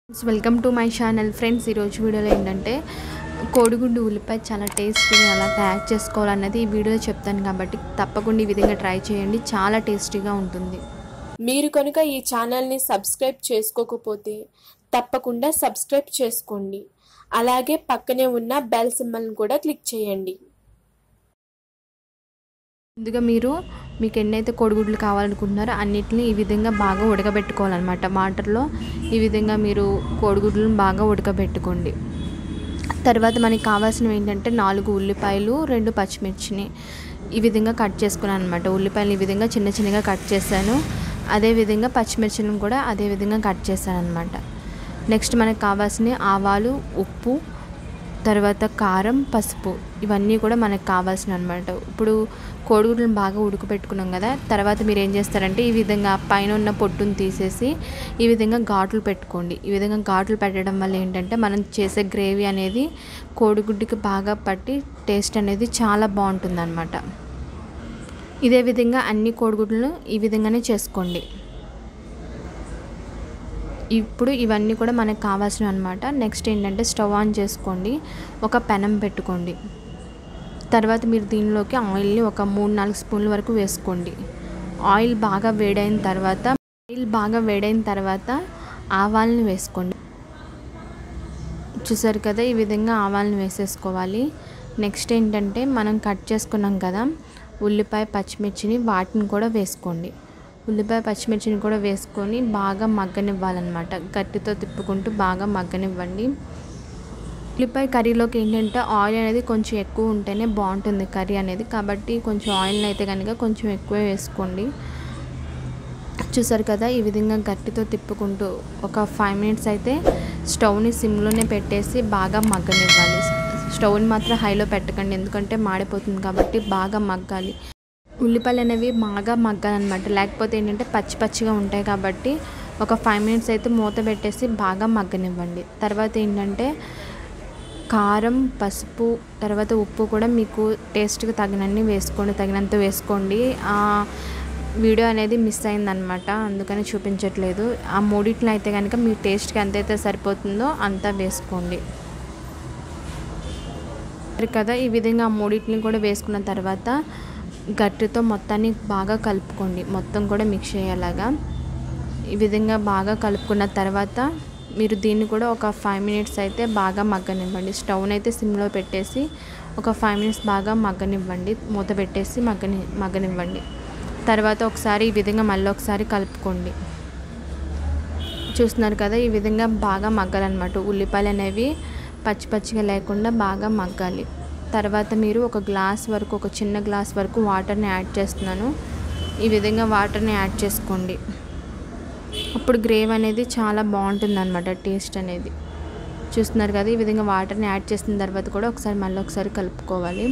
welcome to my channel friends ఈరోజు వీడియోలో ఏంటంటే కోడిగుడ్డు ఉల్లిపాయ చాలా టేస్టీగా ఎలా తయారు చేసుకోవాలన్నది ఈ వీడియోలో చెప్తాను కాబట్టి తప్పకుండా ఈ విధంగా ట్రై చేయండి చాలా టేస్టీగా ఉంటుంది మీరు కనుక ఈ ఛానల్ని సబ్స్క్రైబ్ చేసుకోకపోతే తప్పకుండా సబ్స్క్రైబ్ చేసుకోండి అలాగే పక్కనే ఉన్న బెల్ సింబల్ని కూడా క్లిక్ చేయండి ముందుగా మీరు మీకు ఎన్నైతే కోడిగుడ్లు కావాలనుకుంటున్నారో అన్నిటిని ఈ విధంగా బాగా ఉడకబెట్టుకోవాలన్నమాట వాటర్లో ఈ విధంగా మీరు కోడిగుడ్లను బాగా ఉడకబెట్టుకోండి తర్వాత మనకి కావాల్సినవి ఏంటంటే నాలుగు ఉల్లిపాయలు రెండు పచ్చిమిర్చిని ఈ విధంగా కట్ చేసుకున్నాను అనమాట ఉల్లిపాయలు ఈ విధంగా చిన్న చిన్నగా కట్ చేశాను అదేవిధంగా పచ్చిమిర్చిని కూడా అదే విధంగా కట్ చేశాను అనమాట నెక్స్ట్ మనకు కావాల్సిన ఆవాలు ఉప్పు తర్వాత కారం పసుపు ఇవన్నీ కూడా మనకు కావాల్సిన అనమాట ఇప్పుడు కోడిగుడ్లను బాగా ఉడకబెట్టుకున్నాం కదా తర్వాత మీరు ఏం చేస్తారంటే ఈ విధంగా పైన ఉన్న పొట్టును తీసేసి ఈ విధంగా ఘాట్లు పెట్టుకోండి ఈ విధంగా ఘాట్లు పెట్టడం వల్ల ఏంటంటే మనం చేసే గ్రేవీ అనేది కోడిగుడ్డుకి బాగా పట్టి టేస్ట్ అనేది చాలా బాగుంటుంది అనమాట ఇదే విధంగా అన్ని కోడిగుడ్లను ఈ విధంగానే చేసుకోండి ఇప్పుడు ఇవన్నీ కూడా మనకు కావాల్సినవి అనమాట నెక్స్ట్ ఏంటంటే స్టవ్ ఆన్ చేసుకోండి ఒక పెనం పెట్టుకోండి తర్వాత మీరు దీనిలోకి ఆయిల్ని ఒక మూడు నాలుగు స్పూన్ల వరకు వేసుకోండి ఆయిల్ బాగా వేడైన తర్వాత ఆయిల్ బాగా వేడైన తర్వాత ఆవాలని వేసుకోండి చూసారు కదా ఈ విధంగా ఆవాలని వేసేసుకోవాలి నెక్స్ట్ ఏంటంటే మనం కట్ చేసుకున్నాం కదా ఉల్లిపాయ పచ్చిమిర్చిని వాటిని కూడా వేసుకోండి ఉల్లిపాయ పచ్చిమిర్చిని కూడా వేసుకొని బాగా మగ్గనివ్వాలన్నమాట గట్టితో తిప్పుకుంటూ బాగా మగ్గనివ్వండి ఉల్లిపాయ కర్రీలోకి ఏంటంటే ఆయిల్ అనేది కొంచెం ఎక్కువ ఉంటేనే బాగుంటుంది కర్రీ అనేది కాబట్టి కొంచెం ఆయిల్ని అయితే కనుక కొంచెం ఎక్కువ వేసుకోండి చూసారు కదా ఈ విధంగా గట్టితో తిప్పుకుంటూ ఒక ఫైవ్ మినిట్స్ అయితే స్టవ్ని సిమ్లోనే పెట్టేసి బాగా మగ్గనివ్వాలి స్టవ్ని మాత్రం హైలో పెట్టకండి ఎందుకంటే మాడిపోతుంది కాబట్టి బాగా మగ్గాలి ఉల్లిపాయలు అనేవి బాగా మగ్గాలన్నమాట లేకపోతే ఏంటంటే పచ్చి పచ్చిగా ఉంటాయి కాబట్టి ఒక ఫైవ్ మినిట్స్ అయితే మూత పెట్టేసి బాగా మగ్గనివ్వండి తర్వాత ఏంటంటే కారం పసుపు తర్వాత ఉప్పు కూడా మీకు టేస్ట్కి తగినన్ని వేసుకోండి తగినంత వేసుకోండి వీడియో అనేది మిస్ అయిందనమాట అందుకని చూపించట్లేదు ఆ మూడిట్లో అయితే కనుక మీ టేస్ట్కి ఎంతైతే సరిపోతుందో అంతా వేసుకోండి కదా ఈ విధంగా ఆ మూడింటిని కూడా వేసుకున్న తర్వాత గట్టితో మొత్తాన్ని బాగా కలుపుకోండి మొత్తం కూడా మిక్స్ అయ్యేలాగా ఈ విధంగా బాగా కలుపుకున్న తర్వాత మీరు దీన్ని కూడా ఒక ఫైవ్ మినిట్స్ అయితే బాగా మగ్గనివ్వండి స్టవ్ని అయితే సిమ్లో పెట్టేసి ఒక ఫైవ్ మినిట్స్ బాగా మగ్గనివ్వండి మూత పెట్టేసి మగ్గని మగ్గనివ్వండి తర్వాత ఒకసారి ఈ విధంగా మళ్ళీ ఒకసారి కలుపుకోండి చూస్తున్నారు కదా ఈ విధంగా బాగా మగ్గాలన్నమాట ఉల్లిపాయలు అనేవి పచ్చి పచ్చిగా లేకుండా బాగా మగ్గాలి తర్వాత మీరు ఒక గ్లాస్ వరకు ఒక చిన్న గ్లాస్ వరకు వాటర్ని యాడ్ చేస్తున్నాను ఈ విధంగా వాటర్ని యాడ్ చేసుకోండి అప్పుడు గ్రేవ్ అనేది చాలా బాగుంటుంది అనమాట టేస్ట్ అనేది చూస్తున్నారు కదా ఈ విధంగా వాటర్ని యాడ్ చేసిన తర్వాత కూడా ఒకసారి మళ్ళీ ఒకసారి కలుపుకోవాలి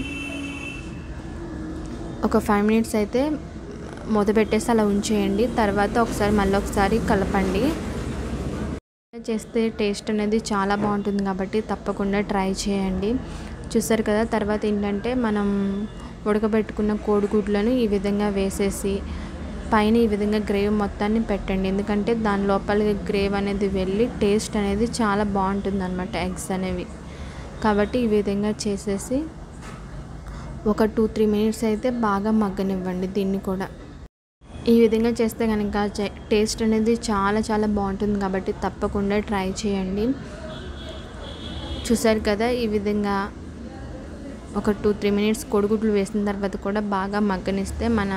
ఒక ఫైవ్ మినిట్స్ అయితే మూత పెట్టేసి అలా ఉంచేయండి తర్వాత ఒకసారి మళ్ళీ ఒకసారి కలపండి చేస్తే టేస్ట్ అనేది చాలా బాగుంటుంది కాబట్టి తప్పకుండా ట్రై చేయండి చూసారు కదా తర్వాత ఏంటంటే మనం ఉడకబెట్టుకున్న కోడిగుడ్లను ఈ విధంగా వేసేసి పైన ఈ విధంగా గ్రేవ్ మొత్తాన్ని పెట్టండి ఎందుకంటే దాని లోపల గ్రేవ్ అనేది వెళ్ళి టేస్ట్ అనేది చాలా బాగుంటుంది అనమాట ఎగ్స్ అనేవి కాబట్టి ఈ విధంగా చేసేసి ఒక టూ త్రీ మినిట్స్ అయితే బాగా మగ్గనివ్వండి దీన్ని కూడా ఈ విధంగా చేస్తే కనుక టేస్ట్ అనేది చాలా చాలా బాగుంటుంది కాబట్టి తప్పకుండా ట్రై చేయండి చూసారు కదా ఈ విధంగా ఒక టూ త్రీ మినిట్స్ కొడుగుడ్లు వేసిన తర్వాత కూడా బాగా మగ్గనిస్తే మన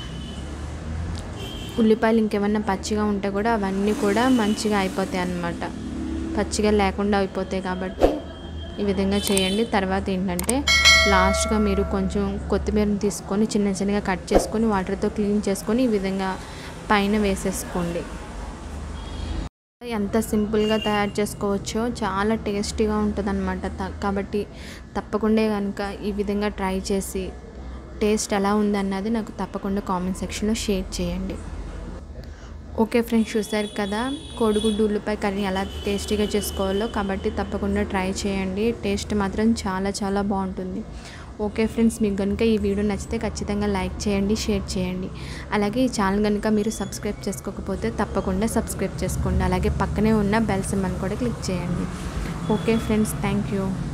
ఉల్లిపాయలు ఇంకేమన్నా పచ్చిగా ఉంటే కూడా అవన్నీ కూడా మంచిగా అయిపోతాయి అన్నమాట పచ్చిగా లేకుండా అయిపోతాయి కాబట్టి ఈ విధంగా చేయండి తర్వాత ఏంటంటే లాస్ట్గా మీరు కొంచెం కొత్తిమీరని తీసుకొని చిన్న చిన్నగా కట్ చేసుకొని వాటర్తో క్లీన్ చేసుకొని ఈ విధంగా పైన వేసేసుకోండి ఎంత సింపుల్గా తయారు చేసుకోవచ్చో చాలా టేస్టీగా ఉంటుంది అనమాట కాబట్టి తప్పకుండా కనుక ఈ విధంగా ట్రై చేసి టేస్ట్ ఎలా ఉందన్నది నాకు తప్పకుండా కామెంట్ సెక్షన్లో షేర్ చేయండి ఓకే ఫ్రెండ్స్ చూసారు కదా కోడిగుడ్డు ఉల్లిపాయ కర్రీ ఎలా టేస్టీగా చేసుకోవాలో కాబట్టి తప్పకుండా ట్రై చేయండి టేస్ట్ మాత్రం చాలా చాలా బాగుంటుంది ఓకే ఫ్రెండ్స్ మీకు కనుక ఈ వీడియో నచ్చితే ఖచ్చితంగా లైక్ చేయండి షేర్ చేయండి అలాగే ఈ ఛానల్ కనుక మీరు సబ్స్క్రైబ్ చేసుకోకపోతే తప్పకుండా సబ్స్క్రైబ్ చేసుకోండి అలాగే పక్కనే ఉన్న బెల్ సింబల్ కూడా క్లిక్ చేయండి ఓకే ఫ్రెండ్స్ థ్యాంక్ యూ